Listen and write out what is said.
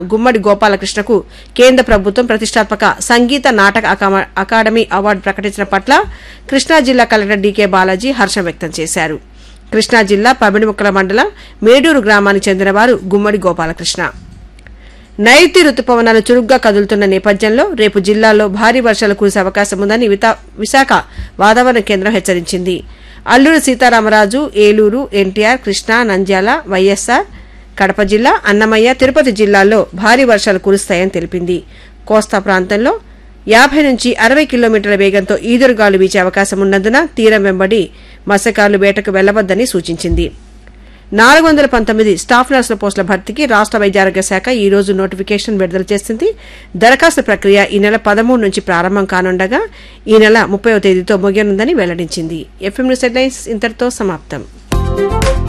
గుమ్మడి గోపాలకృష్ణకు కేంద్ర ప్రభుత్వం ప్రతిష్టాత్మక సంగీత నాటక అకామ- అకాడమీ అవార్డు ప్రకటించిన పట్ల కృష్ణా జిల్లా కలెక్టర్ డీకే బాలాజీ హర్షం వ్యక్తం చేశారు కృష్ణా జిల్లా పమిడిముక్కల మండలం మేడూరు గ్రామానికి చెందినవారు గుమ్మడి గోపాలకృష్ణ నైరుతి రుతుపవనాలు చురుగ్గా కదులుతున్న నేపథ్యంలో రేపు జిల్లాలో భారీ వర్షాలు కురిసే అవకాశం ఉందని వితా- విశాఖ వాతావరణ కేంద్రం హెచ్చరించింది అల్లూరు సీతారామరాజు ఏలూరు ఎన్టీఆర్ కృష్ణా నంద్యాల వైఎస్ఆర్ కడప జిల్లా అన్నమయ్య తిరుపతి జిల్లాల్లో భారీ వర్షాలు కురుస్తాయని తెలిపింది కోస్తా ప్రాంతంలో యాభై నుంచి అరవై కిలోమీటర్ల వేగంతో ఈదురుగాలు వీచే అవకాశం ఉన్నందున తీరం వెంబడి మత్స్యకారులు వేటకు వెళ్లవద్దని సూచించింది నాలుగు వందల పంతొమ్మిది స్టాఫ్ నర్సుల పోస్టుల భర్తీకి రాష్ట్ర వైద్యారోగ్య శాఖ ఈ రోజు నోటిఫికేషన్ విడుదల చేసింది దరఖాస్తు ప్రక్రియ ఈ నెల పదమూడు నుంచి ప్రారంభం కానుండగా ఈ నెల ముప్పైవ తేదీతో ముగియనుందని వెల్లడించింది ఎఫ్ఎం న్యూస్ హెడ్లైన్స్ ఇంతటితో సమాప్తం